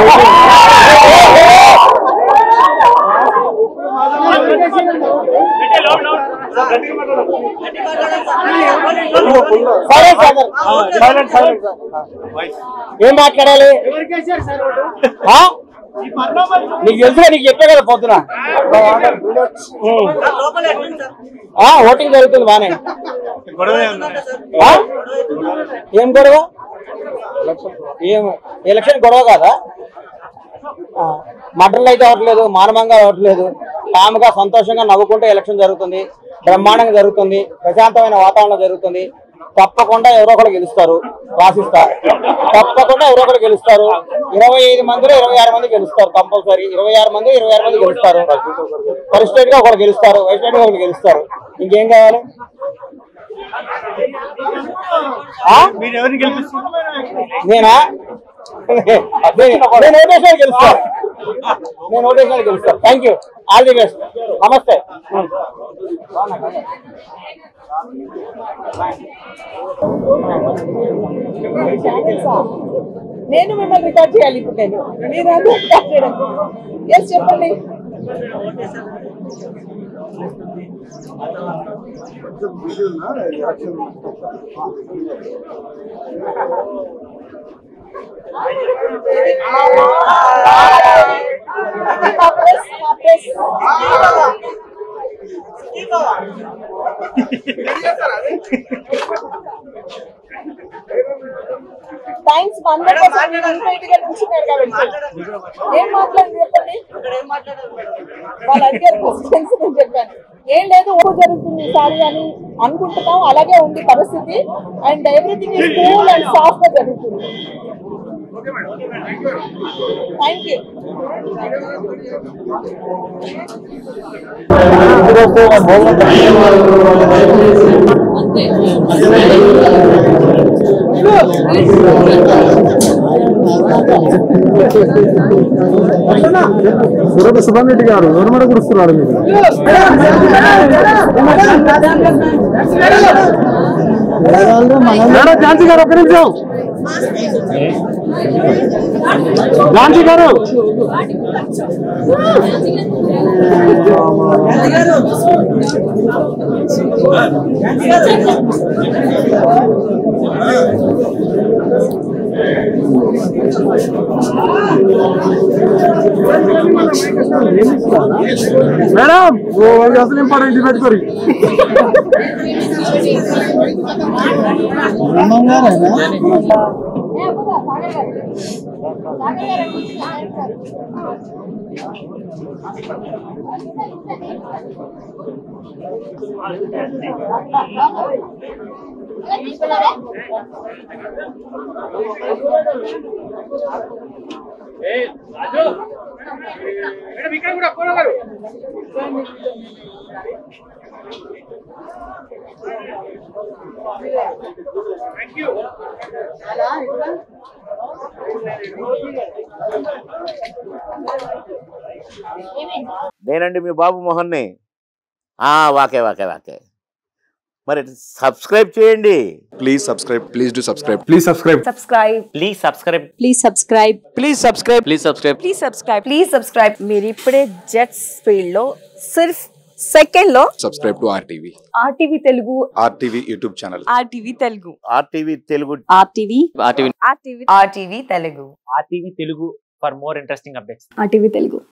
సరే silent silent ఏం మాట్లాడాలి ఆ? నీకు తెలుసుగా నీకు చెప్పే కదా పొద్దున ఉం. ఆ, ఓటింగ్ జరుగుతుంది బానే ఆ? ఏం గొడవ ఏం ఎలక్షన్ గొడవ కాదా ఆ, మటన్లు అయితే అవ్వట్లేదు మానవంగా అవ్వట్లేదు కాముగా సంతోషంగా నవ్వుకుంటే ఎలక్షన్ జరుగుతుంది బ్రహ్మాండంగా జరుగుతుంది ప్రశాంతమైన వాతావరణం జరుగుతుంది తప్పకుండా ఎవరో ఒకరు గెలుస్తారు రాసిస్తా తప్పకుండా ఎవరో ఒకరు గెలుస్తారు ఇరవై ఐదు మందిలో ఇరవై ఆరు మంది గెలుస్తారు కంపల్సరీ ఇరవై ఆరు మంది ఇరవై ఆరు మంది గెలుస్తారు ప్రెసిడెంట్ గా ఒకరు గెలుస్తారు వైస్ గా ఒకరు గెలుస్తారు ఇంకేం కావాలి ఆ? నేనా అదే, నేను ఓటేసారి గెలుస్తా నేను ఓటేసారి గెలుస్తా thank you all the best నమస్తే నేను మిమ్మల్ని రికార్డ్ చేయాలి ఇప్పుడు నేను మీరు అది రికార్డ్ చేయడం ఎస్ చెప్పండి ఇది మా ప్రెస్, మా ప్రెస్. థ్యాంక్స్ హండ్రెడ్ పర్సెంట్ మీరు ఇంత ఇదిగా నిల్చున్నారు కాబట్టి ఏం మాట్లాడింది చెప్పండి వాళ్ళు అడిగారు క్వశ్చన్స్ నేను చెప్పాను ఏం లేదు ఓ జరుగుతుంది ఈసారి అని అనుకుంటున్నాం అలాగే ఉంది పరిస్థితి and everything is cool and soft గా జరుగుతుంది థ్యాంక్ యూ సురభ సుభన్ రెడ్డి గారు ఎవరు కురుస్తున్నారు మీరు మేడం ఝాన్సీ గారు ఒక నిమిషం ఝాన్సీ గారు మేడం ఓ అసలు ఇంపార్టెంట్ ఇది పెట్టుకోరు నేనండి మీ బాబు మోహన్ని ఆ, వాకే వాకే వాకే మరి సబ్స్క్రైబ్ చేయండి Please subscribe. Please do subscribe. Please subscribe subscribe please subscribe please subscribe please subscribe please subscribe please subscribe please subscribe మీరు ఇప్పుడే జెట్స్ ఫీల్డ్ లో సిర్ఫ్ సెకండ్ లో Subscribe to RTV. RTV Telugu RTV YouTube channel. RTV Telugu RTV Telugu RTV RTV RTV RTV Telugu RTV Telugu for more interesting updates RTV Telugu